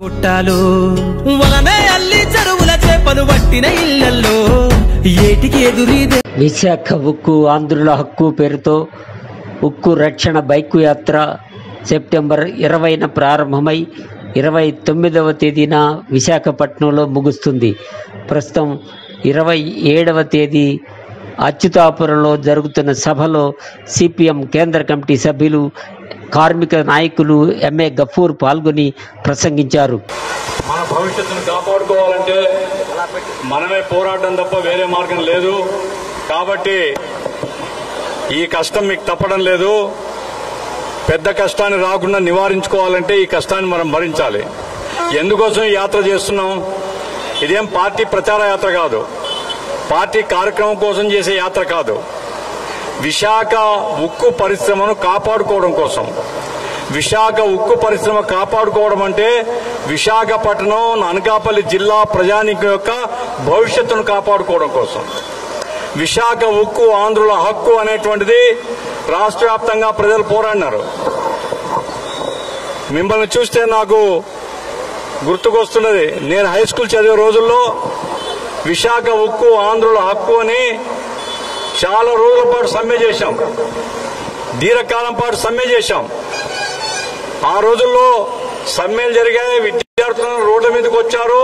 పుట్టాలు వలనే అల్లి చెరువుల చేపలు పట్టిన ఇళ్లలో ఏటికి ఎదురీదే విశాఖ ఉక్కు ఆంధ్రుల హక్కు పేరుతో ఉక్కు రక్షణ బైకు యాత్ర సెప్టెంబర్ ఇరవైన ప్రారంభమై ఇరవై తొమ్మిదవ తేదీన విశాఖపట్నంలో ముగుస్తుంది ప్రస్తుతం ఇరవై ఏడవ తేదీ అచ్యుతాపురంలో జరుగుతున్న సభలో సిపిఎం కేంద్ర కమిటీ సభ్యులు కార్మిక నాయకులు ఎంఏ గఫూర్ పాల్గొని ప్రసంగించారు మన భవిష్యత్తును కాపాడుకోవాలంటే మనమే పోరాటం తప్ప వేరే మార్గం లేదు కాబట్టి ఈ కష్టం మీకు తప్పడం లేదు పెద్ద కష్టాన్ని రాకుండా నివారించుకోవాలంటే ఈ కష్టాన్ని మనం భరించాలి ఎందుకోసం ఈ యాత్ర చేస్తున్నాం ఇదేం పార్టీ ప్రచార యాత్ర కాదు పార్టీ కార్యక్రమం కోసం చేసే యాత్ర కాదు విశాఖ ఉక్కు పరిశ్రమను కాపాడుకోవడం కోసం విశాఖ ఉక్కు పరిశ్రమ కాపాడుకోవడం అంటే విశాఖపట్నం అనకాపల్లి జిల్లా ప్రజానీకం యొక్క భవిష్యత్తును కాపాడుకోవడం కోసం విశాఖ ఉక్కు ఆంధ్రుల హక్కు అనేటువంటిది రాష్ట్ర వ్యాప్తంగా ప్రజలు పోరాడినారు మిమ్మల్ని చూస్తే నాకు గుర్తుకొస్తున్నది నేను హై స్కూల్ చదివే రోజుల్లో విశాఖ ఉక్కు ఆంధ్రుల హక్కు అని చాలా రోజుల పాటు సమ్మె చేశాం దీర్ఘకాలం పాటు సమ్మె చేశాం ఆ రోజుల్లో సమ్మెలు జరిగాయి విద్యార్థులను రోడ్ల మీదకి వచ్చారు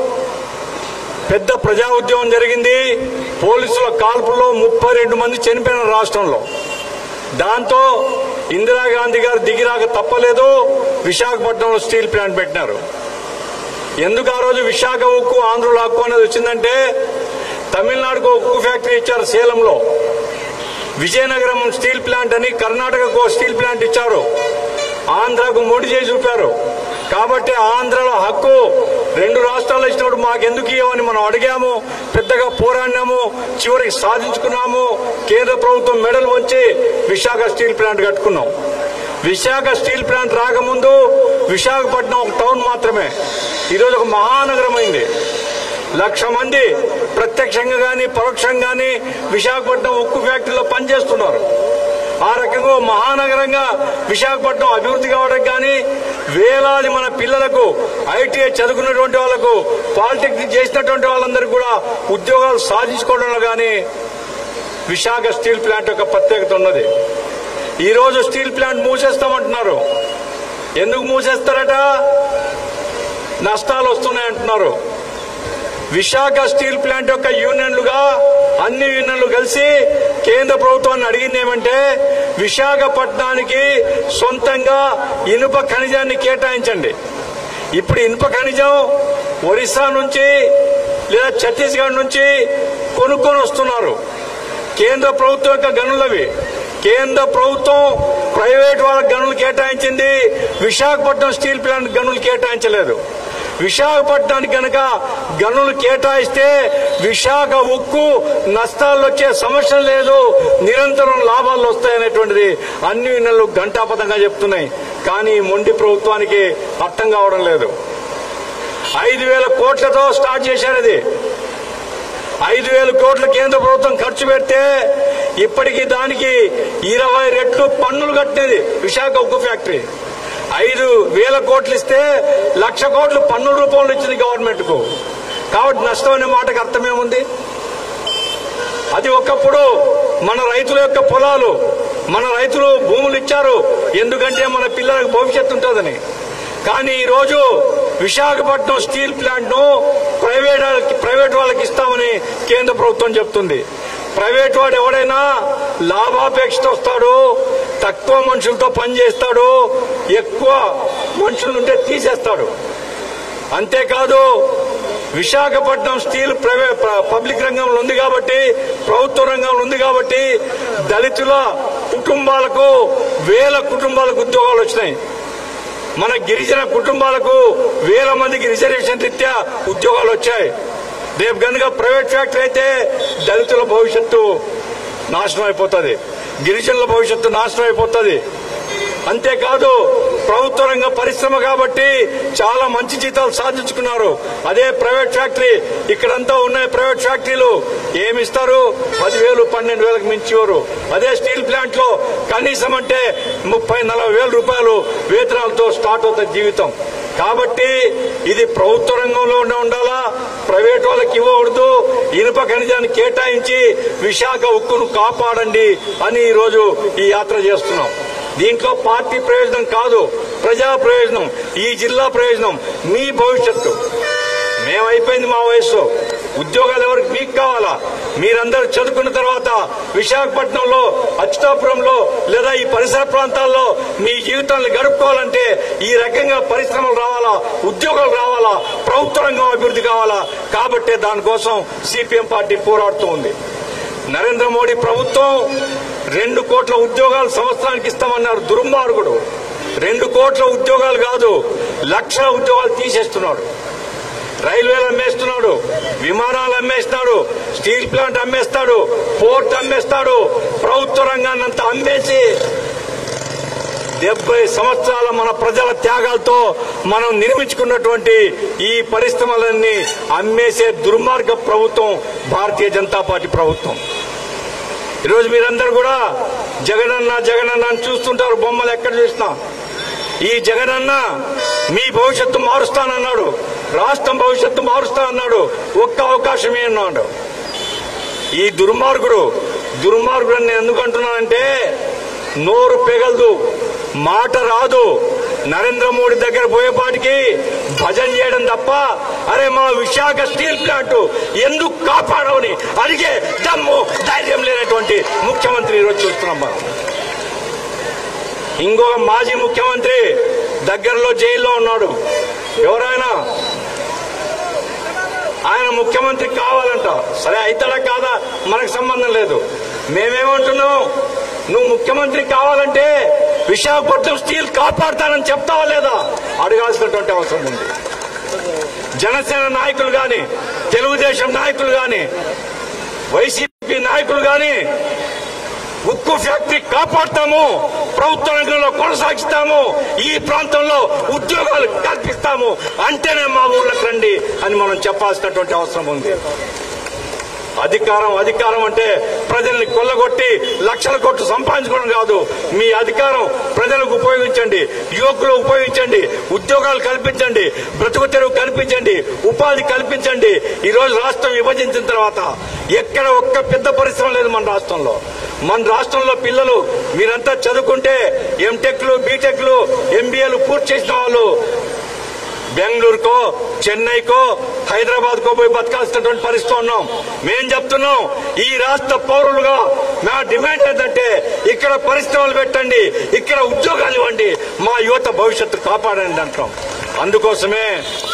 పెద్ద ప్రజా ఉద్యమం జరిగింది పోలీసుల కాల్పుల్లో ముప్పై రెండు మంది చనిపోయిన రాష్ట్రంలో దాంతో ఇందిరాగాంధీ గారు దిగిరాక తప్పలేదు విశాఖపట్నంలో స్టీల్ ప్లాంట్ పెట్టినారు ఎందుకు ఆ రోజు విశాఖ ఉక్కు ఆంధ్రుల హక్కు అనేది వచ్చిందంటే తమిళనాడుకు ఒక ఉక్కు ఫ్యాక్టరీ ఇచ్చారు సేలంలో విజయనగరం స్టీల్ ప్లాంట్ అని కర్ణాటకకు ఒక స్టీల్ ప్లాంట్ ఇచ్చారు ఆంధ్రాకు మోడీ చేసి చూపారు కాబట్టి ఆంధ్రలో హక్కు రెండు రాష్ట్రాల్లో ఇచ్చినప్పుడు మాకెందుకు ఇవ్వమని మనం అడిగాము పెద్దగా పోరాడినాము చివరికి సాధించుకున్నాము కేంద్ర ప్రభుత్వం మెడల్ వచ్చి విశాఖ స్టీల్ ప్లాంట్ కట్టుకున్నాం విశాఖ స్టీల్ ప్లాంట్ రాకముందు విశాఖపట్నం ఒక టౌన్ మాత్రమే ఈరోజు ఒక మహానగరం అయింది లక్ష మంది ప్రత్యక్షంగా గాని పరోక్షంగా గాని విశాఖపట్నం ఉక్కు ఫ్యాక్టరీలో పనిచేస్తున్నారు ఆ రకంగా ఓ మహానగరంగా విశాఖపట్నం అభివృద్ధి కావడం కానీ వేలాది మన పిల్లలకు ఐటీఐ చదువుకున్నటువంటి వాళ్లకు పాలిటెక్నిక్ చేసినటువంటి వాళ్ళందరికీ కూడా ఉద్యోగాలు సాధించుకోవడంలో కానీ విశాఖ స్టీల్ ప్లాంట్ యొక్క ప్రత్యేకత ఉన్నది ఈ రోజు స్టీల్ ప్లాంట్ మూసేస్తామంటున్నారు ఎందుకు మూసేస్తారట నష్టాలు వస్తున్నాయంటున్నారు విశాఖ స్టీల్ ప్లాంట్ యొక్క యూనియన్లుగా అన్ని యూనియన్లు కలిసి కేంద్ర ప్రభుత్వాన్ని అడిగింది ఏమంటే విశాఖపట్నానికి సొంతంగా ఇనుప ఖనిజాన్ని కేటాయించండి ఇప్పుడు ఇనుప ఖనిజం ఒరిస్సా నుంచి లేదా ఛత్తీస్గఢ్ నుంచి కొనుక్కొని వస్తున్నారు కేంద్ర ప్రభుత్వం యొక్క గనులవి కేంద్ర ప్రభుత్వం ప్రైవేట్ వాళ్ళ గనులు కేటాయించింది విశాఖపట్నం స్టీల్ ప్లాంట్ గనులు కేటాయించలేదు విశాఖపట్నానికి గనక గనులు కేటాయిస్తే విశాఖ ఉక్కు నష్టాలు వచ్చే సమస్య లేదు నిరంతరం లాభాలు వస్తాయనేటువంటిది అన్ని నెలలు ఘంటాపథంగా చెప్తున్నాయి కానీ ఈ మొండి ప్రభుత్వానికి అర్థం కావడం లేదు ఐదు వేల కోట్లతో స్టార్ట్ చేశారు ఇది ఐదు వేల కోట్ల కేంద్ర ప్రభుత్వం ఖర్చు పెడితే ఇప్పటికి దానికి ఇరవై రెట్లు పన్నులు కట్టినది విశాఖ ఉక్కు ఫ్యాక్టరీ ఐదు వేల కోట్లు ఇస్తే లక్ష కోట్లు పన్నుల రూపంలో ఇచ్చింది గవర్నమెంట్ కు కాబట్టి నష్టం అనే మాటకు అర్థమేముంది అది ఒకప్పుడు మన రైతుల యొక్క పొలాలు మన రైతులు భూములు ఇచ్చారు ఎందుకంటే మన పిల్లలకు భవిష్యత్తు ఉంటుందని కానీ ఈ రోజు విశాఖపట్నం స్టీల్ ప్లాంట్ ను ప్రైవేట్ వాళ్ళకి- ప్రైవేట్ వాళ్ళకి ఇస్తామని కేంద్ర ప్రభుత్వం చెప్తుంది ప్రైవేట్ వాడు ఎవడైనా లాభాపేక్షతో వస్తాడు తక్కువ మనుషులతో పనిచేస్తాడు ఎక్కువ మనుషులుంటే తీసేస్తాడు అంతేకాదు విశాఖపట్నం స్టీల్ ప్రైవేట్ పబ్లిక్ రంగంలో ఉంది కాబట్టి ప్రభుత్వ రంగంలో ఉంది కాబట్టి దళితుల కుటుంబాలకు వేల కుటుంబాలకు ఉద్యోగాలు వచ్చినాయి మన గిరిజన కుటుంబాలకు వేల మందికి రిజర్వేషన్ రీత్యా ఉద్యోగాలు వచ్చాయి రేపు కనుక ప్రైవేట్ ఫ్యాక్టరీ అయితే దళితుల భవిష్యత్తు నాశనం అయిపోతుంది గిరిజనుల భవిష్యత్తు నాశనం అయిపోతుంది అంతేకాదు ప్రభుత్వ రంగ పరిశ్రమ కాబట్టి చాలా మంచి జీతాలు సాధించుకున్నారు అదే ప్రైవేట్ ఫ్యాక్టరీ ఇక్కడంతా ఉన్నాయి ప్రైవేట్ ఫ్యాక్టరీలు ఏమి ఇస్తారు పదివేలు పన్నెండు వేలకు మించివారు అదే స్టీల్ ప్లాంట్ లో కనీసం అంటే ముప్పై నలభై వేల రూపాయలు వేతనాలతో స్టార్ట్ అవుతుంది జీవితం కాబట్టి ఇది ప్రభుత్వ రంగంలోనే ఉండాలా ప్రైవేట్ వాళ్ళకి ఇవ్వకూడదు ఇనుప ఖనిజాన్ని కేటాయించి విశాఖ ఉక్కును కాపాడండి అని ఈ రోజు ఈ యాత్ర చేస్తున్నాం దీంట్లో పార్టీ ప్రయోజనం కాదు ప్రజా ప్రయోజనం ఈ జిల్లా ప్రయోజనం మీ భవిష్యత్తు మేమైపోయింది మా వయసు ఉద్యోగాలు ఎవరికి మీకు కావాలా మీరందరూ చదువుకున్న తర్వాత విశాఖపట్నంలో అచ్యుతాపురంలో లేదా ఈ పరిసర ప్రాంతాల్లో మీ జీవితాన్ని గడుపుకోవాలంటే ఈ రకంగా పరిశ్రమలు రావాలా ఉద్యోగాలు రావాలా ప్రభుత్వ రంగం అభివృద్ధి కావాలా కాబట్టే దానికోసం సిపిఎం పార్టీ పోరాడుతూ ఉంది నరేంద్ర మోడీ ప్రభుత్వం రెండు కోట్ల ఉద్యోగాలు సంవత్సరానికి ఇస్తామన్నారు దుర్మార్గుడు రెండు కోట్ల ఉద్యోగాలు కాదు లక్షల ఉద్యోగాలు తీసేస్తున్నాడు రైల్వేలు అమ్మేస్తున్నాడు విమానాలు అమ్మేస్తున్నాడు స్టీల్ ప్లాంట్ అమ్మేస్తాడు పోర్ట్ అమ్మేస్తాడు ప్రభుత్వ రంగాన్ని అంతా అమ్మేసి డెబ్బై సంవత్సరాల మన ప్రజల త్యాగాలతో మనం నిర్మించుకున్నటువంటి ఈ పరిశ్రమలన్నీ అమ్మేసే దుర్మార్గ ప్రభుత్వం భారతీయ జనతా పార్టీ ప్రభుత్వం ఈరోజు మీరందరూ కూడా జగనన్న జగనన్న అని చూస్తుంటారు బొమ్మలు ఎక్కడ చూసినా ఈ జగనన్న మీ భవిష్యత్తు మారుస్తానన్నాడు రాష్ట్రం భవిష్యత్తు మారుస్తానన్నాడు ఒక్క అవకాశమే అన్నాడు ఈ దుర్మార్గుడు దుర్మార్గుడు అని నేను ఎందుకు అంటున్నానంటే నోరు పెగలదు మాట రాదు నరేంద్ర మోడీ దగ్గర పోయేపాటికి భజన చేయడం తప్ప అరే మా విశాఖ స్టీల్ ప్లాంట్ ఎందుకు కాపాడవని అడిగే దమ్ము ధైర్యం లేనటువంటి ముఖ్యమంత్రి ఈరోజు చూస్తున్నాం మనం ఇంకొక మాజీ ముఖ్యమంత్రి దగ్గరలో జైల్లో ఉన్నాడు ఎవరైనా ఆయన ముఖ్యమంత్రి కావాలంట సరే అవుతాడా కాదా మనకు సంబంధం లేదు మేమేమంటున్నాం నువ్వు ముఖ్యమంత్రి కావాలంటే విశాఖపట్నం స్టీల్ కాపాడుతానని చెప్తావా లేదా అడగాల్సినటువంటి అవసరం ఉంది జనసేన నాయకులు గాని తెలుగుదేశం నాయకులు గాని వైసీపీ నాయకులు గాని ఉక్కు ఫ్యాక్టరీ కాపాడుతాము ప్రభుత్వ రంగంలో కొనసాగిస్తాము ఈ ప్రాంతంలో ఉద్యోగాలు కల్పిస్తాము అంటేనే మా ఊళ్ళకి రండి అని మనం చెప్పాల్సినటువంటి అవసరం ఉంది అధికారం అధికారం అంటే ప్రజల్ని కొల్లగొట్టి లక్షల కోట్లు సంపాదించుకోవడం కాదు మీ అధికారం ప్రజలకు ఉపయోగించండి యువకులు ఉపయోగించండి ఉద్యోగాలు కల్పించండి బ్రతుకు తెరువు కల్పించండి ఉపాధి కల్పించండి ఈ రోజు రాష్ట్రం విభజించిన తర్వాత ఎక్కడ ఒక్క పెద్ద పరిశ్రమ లేదు మన రాష్ట్రంలో మన రాష్ట్రంలో పిల్లలు మీరంతా చదువుకుంటే ఎంటెక్లు బీటెక్లు ఎంబీఏలు పూర్తి చేసిన వాళ్ళు బెంగళూరుకో చెన్నైకో హైదరాబాద్ కో పోయి బతకాల్సినటువంటి పరిస్థితి ఉన్నాం మేం చెప్తున్నాం ఈ రాష్ట్ర పౌరులుగా మా డిమాండ్ ఏంటంటే ఇక్కడ పరిశ్రమలు పెట్టండి ఇక్కడ ఉద్యోగాలు ఇవ్వండి మా యువత భవిష్యత్తు కాపాడండి అంటాం అందుకోసమే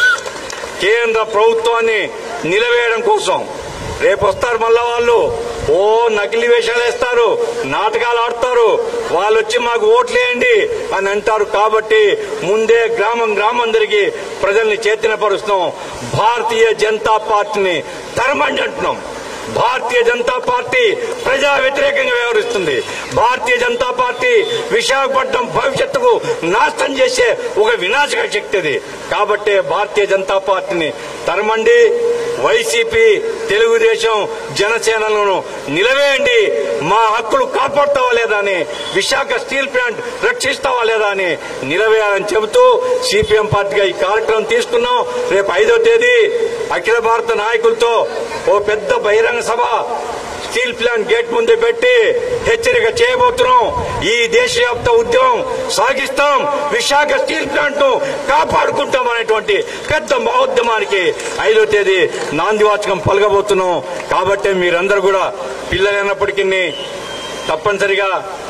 కేంద్ర ప్రభుత్వాన్ని నిలవేయడం కోసం రేపు వస్తారు మళ్ళా వాళ్ళు ఓ నకిలీ వేషాలు వేస్తారు నాటకాలు ఆడతారు వాళ్ళు వచ్చి మాకు ఓట్లేయండి అని అంటారు కాబట్టి ముందే గ్రామం గ్రామం తిరిగి ప్రజల్ని చైతన్యపరుస్తున్నాం భారతీయ జనతా పార్టీని తరమండి అంటున్నాం భారతీయ జనతా పార్టీ ప్రజా వ్యతిరేకంగా వ్యవహరిస్తుంది భారతీయ జనతా పార్టీ విశాఖపట్నం భవిష్యత్తుకు నాశనం చేసే ఒక వినాశక శక్తి అది కాబట్టే భారతీయ జనతా పార్టీని తరమండి వైసీపీ తెలుగుదేశం జనసేనలను నిలవేయండి మా హక్కులు కాపాడుతావా లేదా అని విశాఖ స్టీల్ ప్లాంట్ రక్షిస్తావా లేదా అని నిలవేయాలని చెబుతూ సిపిఎం పార్టీగా ఈ కార్యక్రమం తీసుకున్నాం రేపు ఐదో తేదీ అఖిల భారత నాయకులతో ఓ పెద్ద బహిరంగ సభ స్టీల్ ప్లాంట్ గేట్ ముందు పెట్టి హెచ్చరిక చేయబోతున్నాం ఈ దేశవ్యాప్త ఉద్యమం సాగిస్తాం విశాఖ స్టీల్ ప్లాంట్ ను కాపాడుకుంటాం అనేటువంటి పెద్ద మహోద్యమానికి ఐదో తేదీ నాందివాచకం పలకబోతున్నాం కాబట్టి మీరందరూ కూడా పిల్లలైనప్పటికీ తప్పనిసరిగా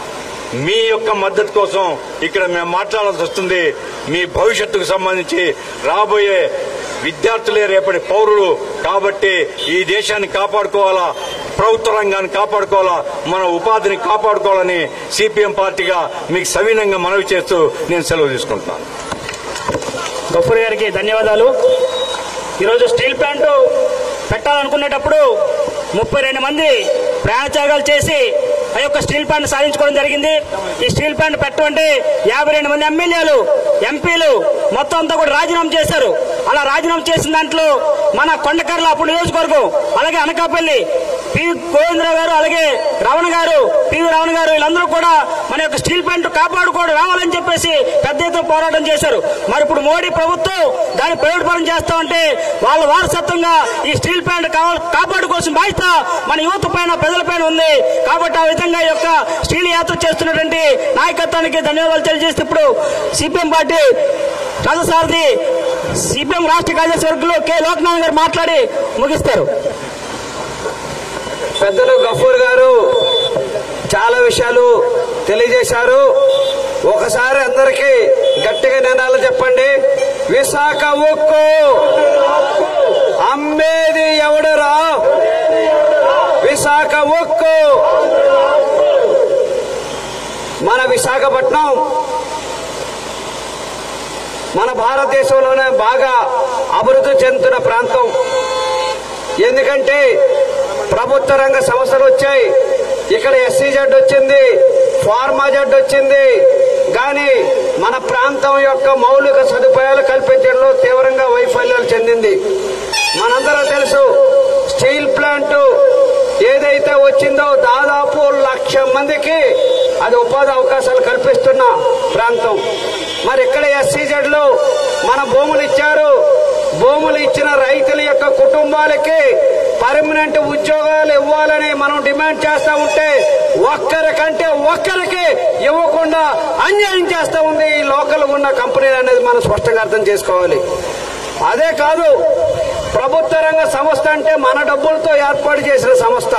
మీ యొక్క మద్దతు కోసం ఇక్కడ మేము మాట్లాడాల్సి వస్తుంది మీ భవిష్యత్తుకు సంబంధించి రాబోయే విద్యార్థులే రేపటి పౌరులు కాబట్టి ఈ దేశాన్ని కాపాడుకోవాలా ప్రభుత్వ రంగాన్ని కాపాడుకోవాలా మన ఉపాధిని కాపాడుకోవాలని సిపిఎం పార్టీగా మీకు సవినంగా మనవి చేస్తూ నేను సెలవు తీసుకుంటున్నాను గఫూర్ గారికి ధన్యవాదాలు ఈరోజు స్టీల్ ప్లాంట్ పెట్టాలనుకునేటప్పుడు ముప్పై రెండు మంది ప్రాణత్యాగాలు చేసి ఆ యొక్క స్టీల్ ప్లాంట్ సాధించుకోవడం జరిగింది ఈ స్టీల్ ప్లాంట్ పెట్టమంటే యాభై రెండు మంది ఎమ్మెల్యేలు ఎంపీలు మొత్తం అంతా కూడా రాజీనామా చేశారు అలా రాజీనామా చేసిన దాంట్లో మన కొండకర్ల అప్పుడు నియోజకవర్గం అలాగే అనకాపల్లి పి గోవిందరావు గారు అలాగే రమణ గారు పివి రమణ గారు వీళ్ళందరూ కూడా మన యొక్క స్టీల్ ప్లాంట్ కాపాడుకోవడం రావాలని చెప్పేసి పెద్ద ఎత్తున పోరాటం చేశారు మరి ఇప్పుడు మోడీ ప్రభుత్వం దాన్ని ప్రైవేట్ పరం చేస్తామంటే వాళ్ళ వారసత్వంగా ఈ స్టీల్ ప్లాంట్ కావాలి కాపాడుకోవాల్సిన బాధ్యత మన యువత పైన ప్రజల పైన ఉంది కాబట్టి ఆ విధంగా ఈ యొక్క స్టీల్ యాత్ర చేస్తున్నటువంటి నాయకత్వానికి ధన్యవాదాలు తెలియజేస్తే ఇప్పుడు సిపిఎం పార్టీ రథసారథి సిపిఎం రాష్ట్ర కార్యదర్శి వర్గంలో కె లోక్నాథ్ గారు మాట్లాడి ముగిస్తారు పెద్దలు గఫూర్ గారు చాలా విషయాలు తెలియజేశారు ఒకసారి అందరికీ గట్టిగా నినాలు చెప్పండి విశాఖ ఉక్కు అమ్మేది ఎవడురా విశాఖ ఉక్కు మన విశాఖపట్నం మన భారతదేశంలోనే బాగా అభివృద్ధి చెందుతున్న ప్రాంతం ఎందుకంటే ప్రభుత్వ రంగ సంస్థలు వచ్చాయి ఇక్కడ ఎస్సీ జడ్ వచ్చింది ఫార్మా జడ్ వచ్చింది కానీ మన ప్రాంతం యొక్క మౌలిక సదుపాయాలు కల్పించడంలో తీవ్రంగా వైఫల్యాలు చెందింది మనందరూ తెలుసు స్టీల్ ప్లాంట్ ఏదైతే వచ్చిందో దాదాపు లక్ష మందికి అది ఉపాధి అవకాశాలు కల్పిస్తున్న ప్రాంతం మరి ఇక్కడ ఎస్సీజెడ్లు మన భూములు ఇచ్చారు భూములు ఇచ్చిన రైతుల యొక్క కుటుంబాలకి పర్మనెంట్ ఉద్యోగాలు ఇవ్వాలని మనం డిమాండ్ చేస్తా ఉంటే ఒక్కరికంటే ఒక్కరికి ఇవ్వకుండా అన్యాయం చేస్తా ఉంది ఈ లోకల్ ఉన్న కంపెనీలు అనేది మనం స్పష్టంగా అర్థం చేసుకోవాలి అదే కాదు ప్రభుత్వ రంగ సంస్థ అంటే మన డబ్బులతో ఏర్పాటు చేసిన సంస్థ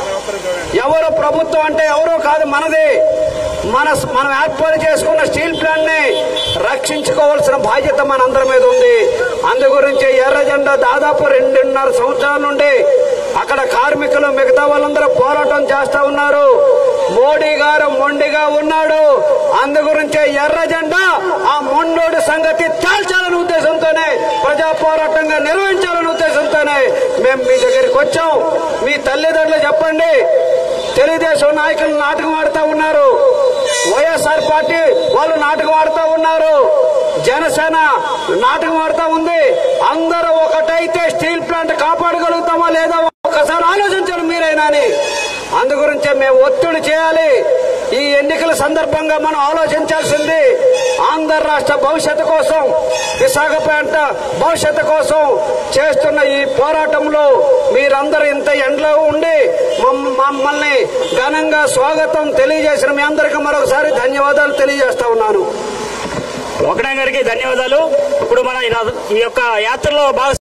ఎవరు ప్రభుత్వం అంటే ఎవరో కాదు మనది మన మనం ఏర్పాటు చేసుకున్న స్టీల్ ప్లాంట్ ని రక్షించుకోవాల్సిన బాధ్యత మనందరి మీద ఉంది అందు గురించి ఎర్ర జెండా దాదాపు రెండున్నర సంవత్సరాల నుండి అక్కడ కార్మికులు మిగతా వాళ్ళందరూ పోరాటం చేస్తా ఉన్నారు మోడీ గారు మొండిగా ఉన్నాడు అందు గురించే ఎర్ర జెండా ఆ మొండోడి సంగతి తేల్చాలనే ఉద్దేశంతోనే ప్రజా పోరాటంగా నిర్వహించాలనే ఉద్దేశంతోనే మేము మీ దగ్గరికి వచ్చాం మీ తల్లిదండ్రులు చెప్పండి తెలుగుదేశం నాయకులు నాటకం ఆడుతూ ఉన్నారు వైఎస్ఆర్ పార్టీ వాళ్ళు నాటకం ఆడుతూ ఉన్నారు జనసేన నాటకం ఆడుతూ ఉంది అందరూ ఒకటైతే స్టీల్ ప్లాంట్ కాపాడగలుగుతామా లేదా ఒక్కసారి ఆలోచించండి మీరైనా అని అందు గురించే మేము ఒత్తిడి చేయాలి ఈ ఎన్నికల సందర్భంగా మనం ఆలోచించాల్సింది ఆంధ్ర రాష్ట్ర భవిష్యత్తు కోసం విశాఖపేట భవిష్యత్తు కోసం చేస్తున్న ఈ పోరాటంలో మీరందరూ ఇంత ఎండలో ఉండి మమ్- మమ్మల్ని ఘనంగా స్వాగతం తెలియజేసిన మీ అందరికీ మరొకసారి ధన్యవాదాలు తెలియజేస్తా ఉన్నాను లోకనాయ్ గారికి ధన్యవాదాలు ఇప్పుడు మన ఈ రా- ఈ యొక్క యాత్రలో బాగా